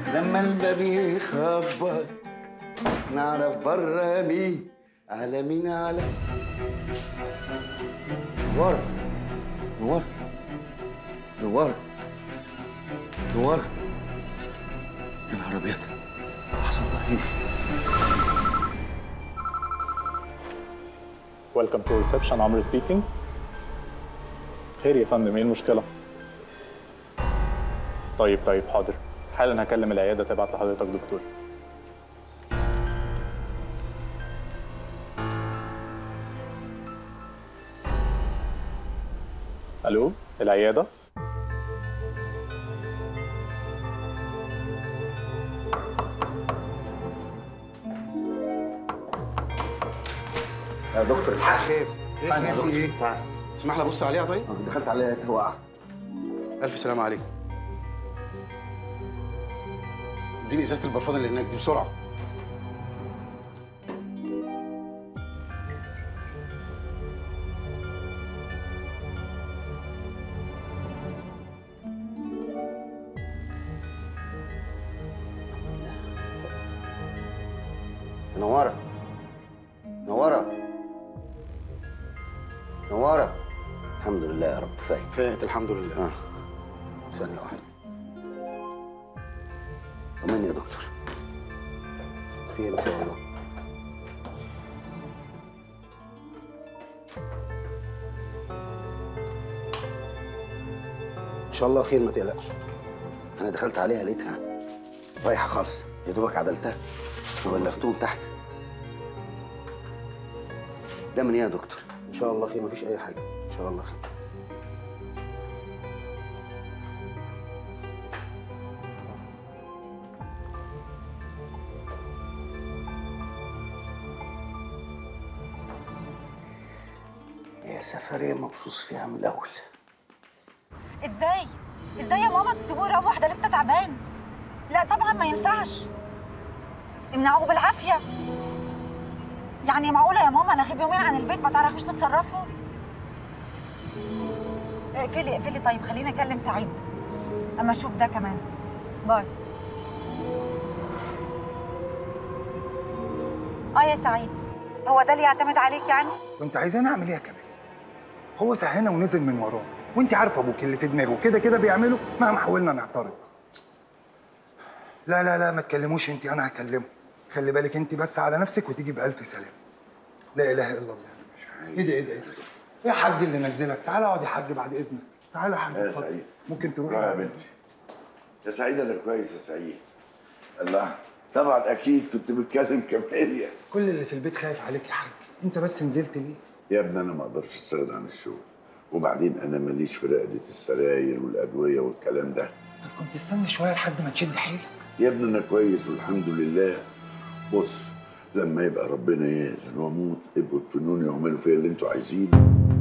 لما الباب يخبط نعرف بره مين على مين على نوار نوار نوار نوار يا نهار ابيض حصل ايه ويلكم تو ريسبشن عمرو سبيكينج خير يا فندم ايه المشكله طيب طيب حاضر حالا هكلم العياده تبعت لحضرتك دكتور الو العياده يا دكتور مساء الخير ايه تعال يا خير في دكتور، ايه؟ تعال. اسمح لي ابص عليها طيب؟ دخلت عليها توقع الف سلامة عليك اديني ازازة البرفان اللي هناك دي بسرعة نوارة نوارة نوارة الحمد لله يا رب فاهم فات الحمد لله اه ثانية واحدة طمني يا دكتور خير ان شاء الله ان شاء الله خير ما تقلقش انا دخلت عليها لقيتها رايحة خالص يا دوبك عدلتها وبلغتهم تحت ده من ايه يا دكتور؟ ان شاء الله خير مفيش اي حاجة ان شاء الله خير يا سفرية مبسوط فيها من الأول ازاي؟ ازاي يا ماما تسيبوه يروح ده لسه تعبان؟ لا طبعا ما ينفعش امنعوه بالعافية يعني معقولة يا ماما انا اغيب يومين عن البيت ما تعرفوش تتصرفوا؟ اقفلي اقفلي طيب خليني اكلم سعيد اما اشوف ده كمان باي اه يا سعيد هو ده اللي يعتمد عليك يعني؟ كنت عايزاني اعمل ايه يا كامل؟ هو سهنا ونزل من وراه وانت عارفه ابوك اللي في دماغه كده كده بيعمله مهما حاولنا نعترض لا لا لا ما تكلموش انت انا هكلمه خلي بالك انت بس على نفسك وتيجي بالف سلامه لا اله الا الله ايه ده ايه ده ايه ده ايه يا حاج اللي نزلك تعالى اقعد يا حاج بعد اذنك تعالى يا حاج يا اتفضل. سعيد. ممكن تروح روح يا بنتي يا سعيد انا كويس يا سعيد الله طبعا اكيد كنت بتكلم كماليا كل اللي في البيت خايف عليك يا حاج انت بس نزلت ليه يا ابني انا ما اقدرش استغنى عن الشغل وبعدين انا ماليش في رقده السراير والادويه والكلام ده طب كنت استنى شويه لحد ما تشد حيلك يا ابني انا كويس والحمد لله بص لما يبقى ربنا يأذن واموت ابقوا تفنوني واعملوا فيا اللي انتوا عايزينه